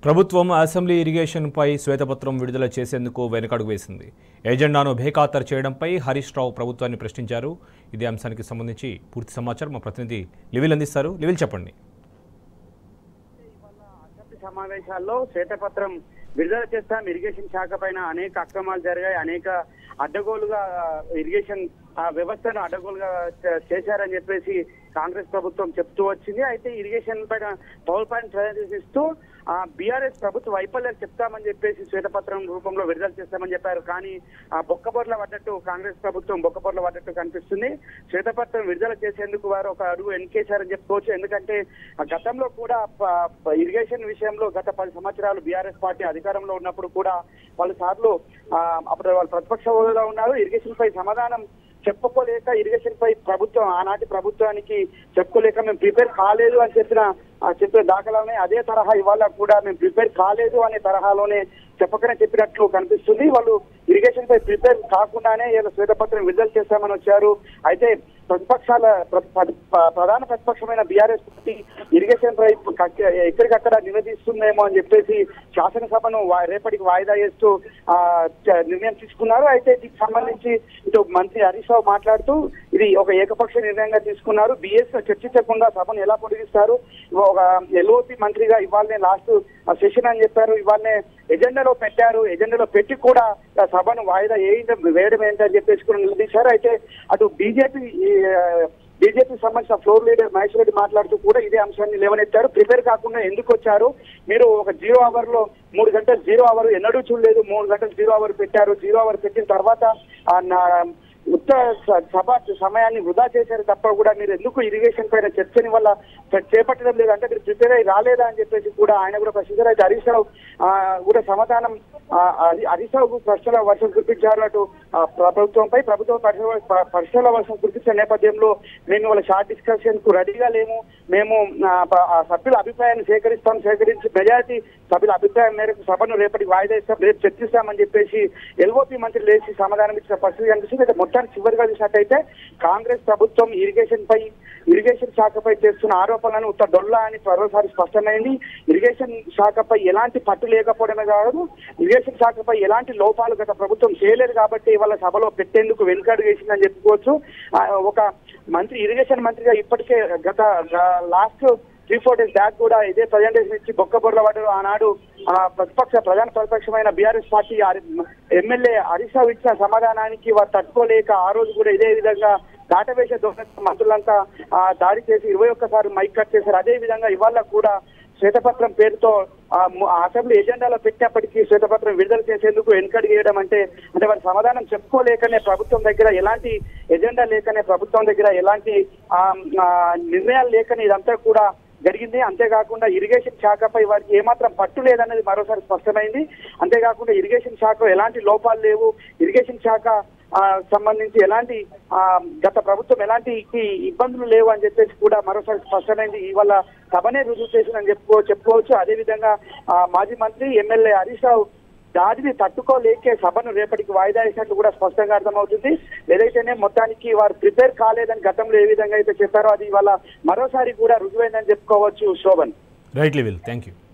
ప్రభుత్వం అసెంబ్లీ ఇరిగేషన్పై శ్వేతపత్రం విడుదల చేసేందుకు వెనుకడుగు వేసింది ఎజెండాను బేఖాతరు చేయడంపై హరీష్ రావు ప్రభుత్వాన్ని ప్రశ్నించారు ఇదే అంశానికి సంబంధించి పూర్తి సమాచారం మా ప్రతినిధి లివిల్ అందిస్తారు లివిల్ చెప్పండి అసెంబ్లీ సమావేశాల్లో శ్వేతపత్రం విడుదల చేస్తాం ఇరిగేషన్ శాఖ పైన అనేక అక్రమాలు జరిగాయి అనేక అడ్డగోలుగా ఆ, ఇరిగేషన్ ఆ, వ్యవస్థను అడ్డగోలుగా చే- చేశారని చెప్పేసి కాంగ్రెస్ ప్రభుత్వం చెప్తూ వచ్చింది అయితే ఇరిగేషన్ పైన పవర్ పాయింట్ ప్రదర్శిస్తూ ఆ బీఆర్ఎస్ ప్రభుత్వ వైఫల్యాలు చెప్తామని చెప్పేసి శ్వేతపత్రం రూపంలో విడుదల చేస్తామని చెప్పారు కానీ ఆ బొక్కబొర్ల పడ్డట్టు కాంగ్రెస్ ప్రభుత్వం బొక్కబొర్ల పడ్డట్టు కనిపిస్తుంది శ్వేతపత్రం విడుదల చేసేందుకు వారు ఒక అడుగు వెనకేశారని చెప్పుకోవచ్చు ఎందుకంటే ఆ గతంలో కూడా ప- ప- ఇరిగేషన్ విషయంలో గత పది సంవత్సరాలు బీఆర్ఎస్ పార్టీ అధికారంలో ఉన్నప్పుడు కూడా పలు సార్లు ఆ, అప్పుడు వాళ్ళు ప్రతిపక్ష హోదాలో ఉన్నారు ఇరిగేషన్ పై సమాధానం చెప్పుకోలేక ఇరిగేషన్ పై ప్రభుత్వం ఆనాటి ప్రభుత్వానికి చెప్పుకోలేక మేము ప్రిపేర్ కాలేదు అని చెప్పిన ఆ చెప్పిన దాఖలానే అదే తరహా ఇవాళ కూడా మేము ప్రిపేర్ కాలేదు అనే తరహాలోనే చెప్పకనే చెప్పినట్లు కనిపిస్తుంది వాళ్ళు ఇరిగేషన్ పై ప్రిపేర్ కాకుండానే ఇలా శ్వేతపత్రం విడుదల చేస్తామని వచ్చారు అయితే ప్రతిపక్షాల ప్ర- ప్ర- ప్ర- ప్రధాన ప్రతిపక్షమైన బీఆర్ఎస్ పార్టీ ఇరిగేషన్ పై కక్క- ఎక్కడికక్కడ నిలదీస్తుందేమో అని చెప్పేసి శాసనసభను వా- రేపటికి వాయిదా చేస్తూ ఆ చ- నిర్ణయం తీసుకున్నారు అయితే దీనికి సంబంధించి ఇటు మంత్రి హరీష్ రావు మాట్లాడుతూ ఇది ఒక ఏకపక్ష నిర్ణయంగా తీసుకున్నారు బిఎస్ చర్చించకుండా సభను ఎలా పొడిగిస్తారు ఒక ఎల్ఓపి మంత్రిగా ఇవాళనే లాస్ట్ సెషన్ అని చెప్పారు ఇవాళనే ఎజెండాలో పెట్టారు ఎజెండాలో పెట్టి కూడా ఆ సభను వాయిదా వేయడం వేయడం ఏంటని చెప్పేసి కూడా నిలదీశారు అయితే అటు బీజేపీ బీజేపీ సంబంధించిన ఫ్లోర్ లీడర్ మహేష్ రెడ్డి మాట్లాడుతూ కూడా ఇదే అంశాన్ని లేవనెత్తారు ప్రిపేర్ కాకుండా ఎందుకు వచ్చారు మీరు ఒక జీరో అవర్ లో మూడు గంటలు జీరో అవర్ ఎన్నడూ చూడలేదు మూడు గంటలు జీరో అవర్ పెట్టారు జీరో అవర్ పెట్టిన తర్వాత ఆ నా- ఉత్తర స- సభ సమయాన్ని వృధా చేశారు తప్ప కూడా మీరు ఎందుకు ఇరిగేషన్ పైన చర్చని వల్ల చే- చేపట్టడం లేదు అంటే మీరు ప్రిపేర్ అయ్యి రాలేదా అని చెప్పేసి కూడా ఆయన కూడా ప్రశ్నించారు అయితే హరీష్ రావు ఆ, కూడా సమాధానం ఆ, హరి- హరీష్ రావు ప్రశ్నల వర్షం కురిపించారు అటు ఆ, ప్రభుత్వంపై ప్రభుత్వం పరిశ్రమ- ప- పరిశ్రమల వర్షం కురిపించిన నేపథ్యంలో మేము వాళ్ళ షార్ట్ డిస్కషన్ కు రెడీగా లేము మేము ఆ, ప- ఆ సభ్యుల అభిప్రాయాన్ని సేకరిస్తాం సేకరించి మెజారిటీ సభ్యుల అభిప్రాయం మేరకు సభను రేపటికి వాయిదా ఇస్తాం రేపు చర్చిస్తామని చెప్పేసి ఎల్ఓపి మంత్రి లేచి సమాధానం ఇచ్చిన పరిస్థితి కనిపిస్తుంది అయితే మొత్తానికి చివరిగా చూసినట్టయితే కాంగ్రెస్ ప్రభుత్వం ఇరిగేషన్ పై ఇరిగేషన్ శాఖపై చేస్తున్న ఆరోపణలను ఉత్త డొల్లా అని మరోసారి స్పష్టమైంది ఇరిగేషన్ శాఖపై ఎలాంటి పట్టు లేకపోవడమే కాదు ఇరిగేషన్ శాఖపై ఎలాంటి లోపాలు గత ప్రభుత్వం చేయలేదు కాబట్టి ఇవాళ సభలో పెట్టేందుకు వెనుకడు వేసిందని చెప్పుకోవచ్చు ఆ, ఒక మంత్రి ఇరిగేషన్ మంత్రిగా ఇప్పటికే గత last three four days back కూడా ఇదే ప్రజెంటేషన్ ఇచ్చి బొక్కబొర్ల పడ్డారు ఆనాడు ఆ ప్రతిపక్ష ప్రధాన ప్రతిపక్షమైన BRS party MLA Harish Rao ఇచ్చిన సమాధానానికి వారు తట్టుకోలేక ఆ రోజు కూడా ఇదే విధంగా దాటవేసే దొంగ మంత్రులంతా ఆ, దాడి చేసి ఇరవై ఒక్కసారి మైక్ కట్ చేశారు అదే విధంగా ఇవాళ కూడా శ్వేతపత్రం పేరుతో ఆ ము- ఆ అసెంబ్లీ ఎజెండాలో పెట్టినప్పటికీ శ్వేతపత్రం విడుదల చేసేందుకు వెనుకడి వేయడం అంటే అంటే వారి సమాధానం చెప్పుకోలేకనే ప్రభుత్వం దగ్గర ఎలాంటి ఎజెండా లేకనే ప్రభుత్వం దగ్గర ఎలాంటి ఆ, ఆ, నిర్ణయాలు లేకనే ఇదంతా కూడా జరిగింది అంతేకాకుండా ఇరిగేషన్ శాఖపై వారికి ఏమాత్రం పట్టు లేదన్నది మరోసారి స్పష్టమైంది అంతేకాకుండా ఇరిగేషన్ శాఖ ఎలాంటి లోపాలు లేవు ఇరిగేషన్ శాఖ ఆ, సంబంధించి ఎలాంటి ఆ, గత ప్రభుత్వం ఎలాంటి ఈ ఇబ్బందులు లేవు అని చెప్పేసి కూడా మరోసారి స్పష్టమైంది ఇవాళ సభనే రుజువు చేసిందని చెప్పుకో చెప్పుకోవచ్చు అదేవిధంగా ఆ, మాజీ మంత్రి ఎమ్మెల్యే హరీష్ రావు దాడిని తట్టుకోలేకే సభను రేపటికి వాయిదా వేసినట్టు కూడా స్పష్టంగా అర్థమవుతుంది ఏదైతేనే మొత్తానికి వారు ప్రిపేర్ కాలేదని గతంలో ఏ విధంగా అయితే చెప్పారో అది ఇవాళ మరోసారి కూడా రుజువైందని చెప్పుకోవచ్చు శోభన్ రైట్ లివిల్ థ్యాంక్ యూ